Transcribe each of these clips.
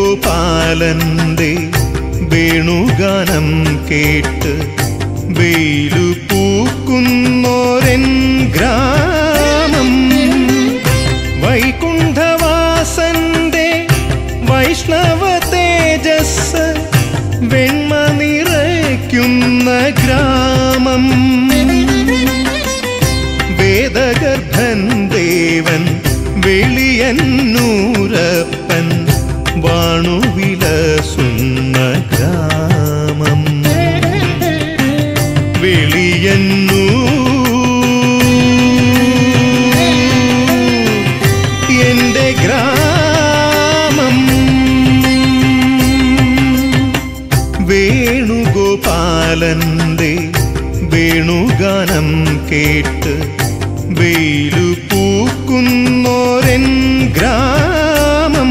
വേണുഗോപാലന്റെ വേണുഗാനം കേട്ട് വെയിലു പൂക്കുന്നോരൻ ഗ്രാമം വൈകുണ്ഠവാസന്റെ വൈഷ്ണവ തേജസ് വെണ്മ നിറയ്ക്കുന്ന ഗ്രാമം വേദഗർഭൻ ദേവൻ വെളിയന്നൂരപ്പൻ വാണുവിലസുന്ന ഗ്രാമം വെളിയന്നൂ എന്റെ ഗ്രാമം വേണുഗോപാലന്റെ വേണുഗാനം കേട്ട് വെയിലു പൂക്കുന്നോരൻ ഗ്രാമം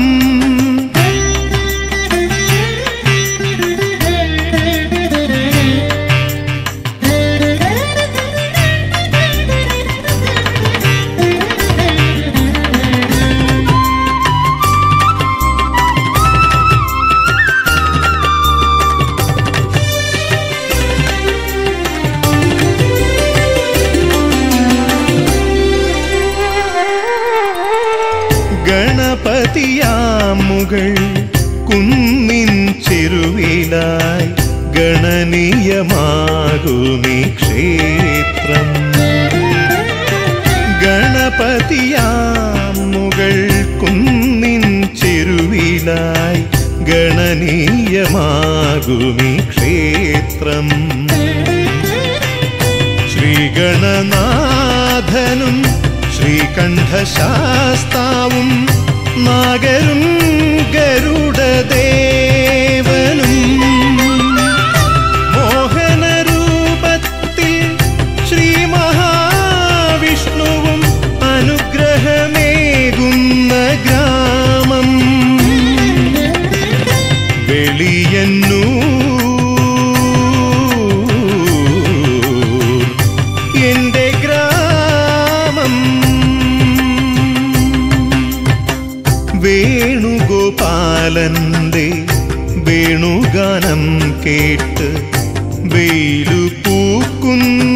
ഗണപതിയാമുകൾ കുന്നിൻ ചെരുവിലായി ഗണനീയമാകുമീ ക്ഷേത്രം ഗണപതിയാമുകൾ കുന്നിൻ ചെരുവിലായി ഗണനീയമാകുമീ ക്ഷേത്രം ശ്രീഗണനാഥനും ശ്രീകണ്ഠശാസ്താവും നാഗരും ഗരുഡദേവനും മോഹനരൂപത്തിൽ ശ്രീ മഹാവിഷ്ണുവും അനുഗ്രഹമേകുന്ന ഗ്രാമം വെളിയന്നൂർ എന്റെ ഗ്രാമം വേണുഗോപാലന്റെ വേണുഗാനം കേട്ട് വെയിലു പൂക്കുന്ന